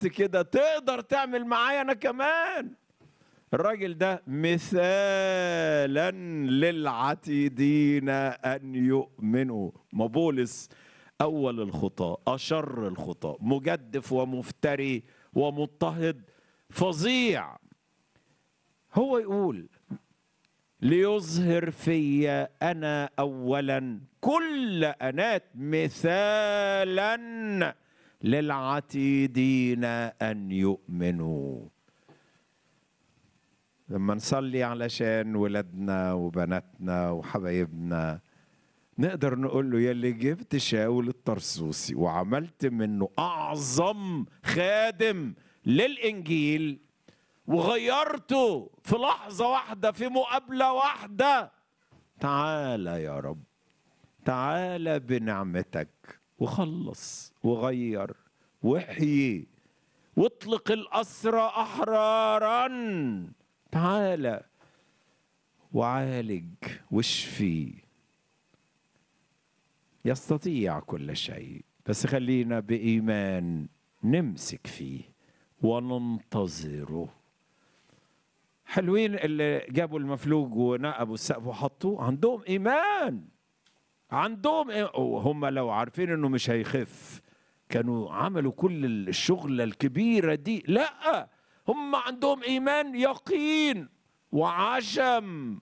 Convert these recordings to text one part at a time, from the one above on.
عملت كده تقدر تعمل معايا انا كمان الراجل ده مثالا للعتيدين ان يؤمنوا ما بولس اول الخطاه اشر الخطاه مجدف ومفتري ومضطهد فظيع هو يقول ليظهر في انا اولا كل انات مثالا للعتيدين ان يؤمنوا لما نصلي علشان ولادنا وبناتنا وحبايبنا نقدر نقول له يا اللي جبت شاول الطرسوسي وعملت منه اعظم خادم للانجيل وغيرته في لحظه واحده في مقابله واحده تعالى يا رب تعالى بنعمتك وخلص وغير واحيي واطلق الأسرى أحرارا تعالى وعالج واشفي يستطيع كل شيء بس خلينا بإيمان نمسك فيه وننتظره حلوين اللي جابوا المفلوج ونقبوا السقف وحطوه عندهم إيمان عندهم إيه؟ هم لو عارفين انه مش هيخف كانوا عملوا كل الشغلة الكبيرة دي لا هم عندهم ايمان يقين وعشم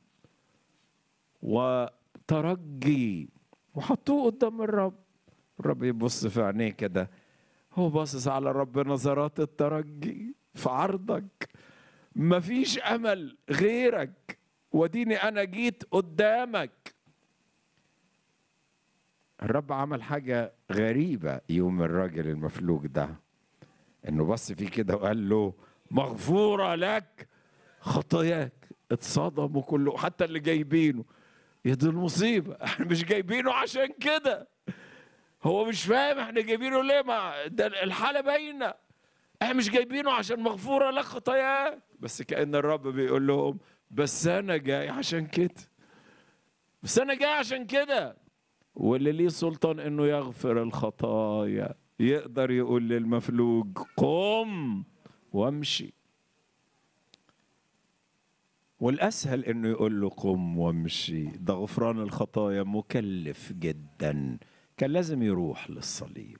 وترجي وحطوه قدام الرب الرب يبص في عينيه كده هو باصص على رب نظرات الترجي في عرضك مفيش امل غيرك وديني انا جيت قدامك الرب عمل حاجة غريبة يوم الراجل المفلوج ده انه بص فيه كده وقال له مغفورة لك خطاياك اتصدموا كله حتى اللي جايبينه يا دي المصيبة احنا مش جايبينه عشان كده هو مش فاهم احنا جايبينه ليه ما ده الحالة باينة احنا مش جايبينه عشان مغفورة لك خطاياك بس كأن الرب بيقول لهم بس انا جاي عشان كده بس انا جاي عشان كده واللي ليه سلطان انه يغفر الخطايا يقدر يقول للمفلوج قم وامشي والاسهل انه يقول له قم وامشي ده غفران الخطايا مكلف جدا كان لازم يروح للصليب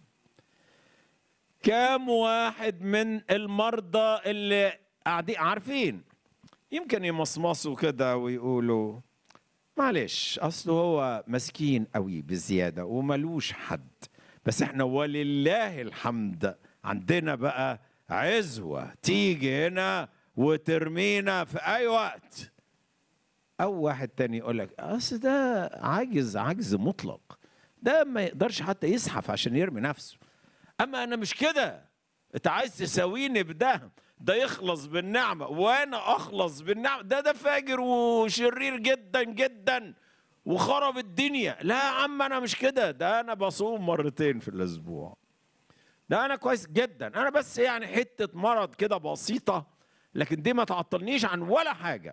كام واحد من المرضى اللي قاعدين عارفين يمكن يمصمصوا كده ويقولوا معلش اصله هو مسكين قوي بزياده وملوش حد بس احنا ولله الحمد عندنا بقى عزوه تيجي هنا وترمينا في اي وقت او واحد تاني يقول لك اصل ده عاجز عجز مطلق ده ما يقدرش حتى يزحف عشان يرمي نفسه اما انا مش كده انت عايز تساويني بده ده يخلص بالنعمه وانا اخلص بالنعمه ده ده فاجر وشرير جدا جدا وخرب الدنيا لا يا عم انا مش كده ده انا بصوم مرتين في الاسبوع ده انا كويس جدا انا بس يعني حته مرض كده بسيطه لكن دي ما تعطلنيش عن ولا حاجه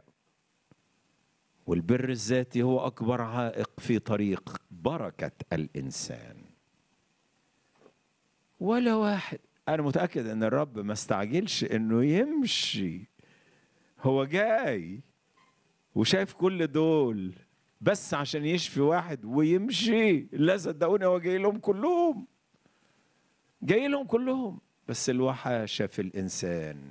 والبر الذاتي هو اكبر عائق في طريق بركه الانسان ولا واحد انا متاكد ان الرب ما استعجلش انه يمشي هو جاي وشايف كل دول بس عشان يشفي واحد ويمشي لا صدقوني هو جاي لهم كلهم جاي لهم كلهم بس الوحاشه في الانسان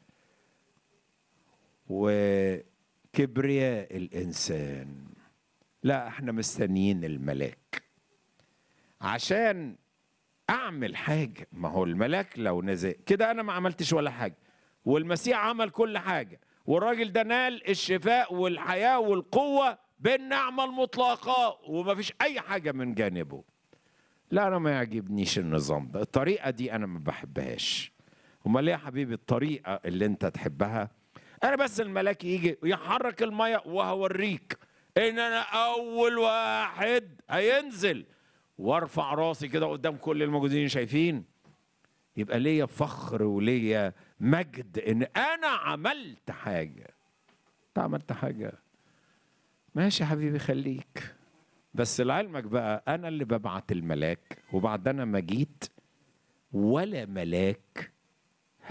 وكبرياء الانسان لا احنا مستنيين الملاك عشان اعمل حاجه ما هو الملاك لو نزل كده انا ما عملتش ولا حاجه والمسيح عمل كل حاجه والراجل ده نال الشفاء والحياه والقوه بالنعمه المطلقه وما فيش اي حاجه من جانبه لا انا ما يعجبنيش النظام ده الطريقه دي انا ما بحبهاش امال ليه يا حبيبي الطريقه اللي انت تحبها انا بس الملاك يجي يحرك الميه وهوريك ان انا اول واحد هينزل وارفع راسي كده قدام كل الموجودين شايفين يبقى ليا فخر وليا مجد ان انا عملت حاجه انت عملت حاجه ماشي يا حبيبي خليك بس لعلمك بقى انا اللي ببعت الملاك وبعد انا ما جيت ولا ملاك